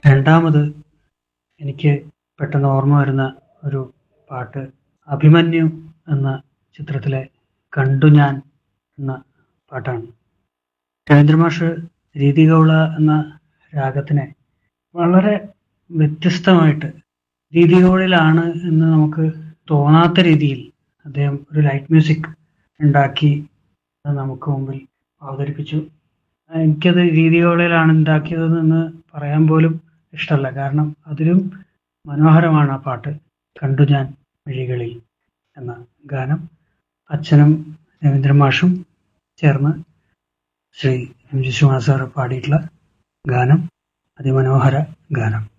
രണ്ടാമത് എനിക്ക് പെട്ടെന്ന് ഓർമ്മ വരുന്ന ഒരു പാട്ട് അഭിമന്യു എന്ന ചിത്രത്തിലെ കണ്ടു ഞാൻ എന്ന പാട്ടാണ് രവീന്ദ്രമാഷ് രീതികൗള എന്ന രാഗത്തിനെ വളരെ വ്യത്യസ്തമായിട്ട് രീതികൗളിലാണ് എന്ന് നമുക്ക് തോന്നാത്ത രീതിയിൽ അദ്ദേഹം ഒരു ലൈറ്റ് മ്യൂസിക് ഉണ്ടാക്കി അത് നമുക്ക് മുമ്പിൽ അവതരിപ്പിച്ചു എനിക്കത് രീതികൗളിലാണ് ഉണ്ടാക്കിയതെന്ന് പറയാൻ പോലും ഇഷ്ടമല്ല കാരണം അതിലും മനോഹരമാണ് ആ പാട്ട് കണ്ടു ഞാൻ വഴികളിൽ എന്ന ഗാനം അച്ഛനും രവീന്ദ്ര മാഷും ചേർന്ന് Sri M G Srinivasa sir പാടിയിട്ടുള്ള ഗാനം അതിമനോഹര ഗാനം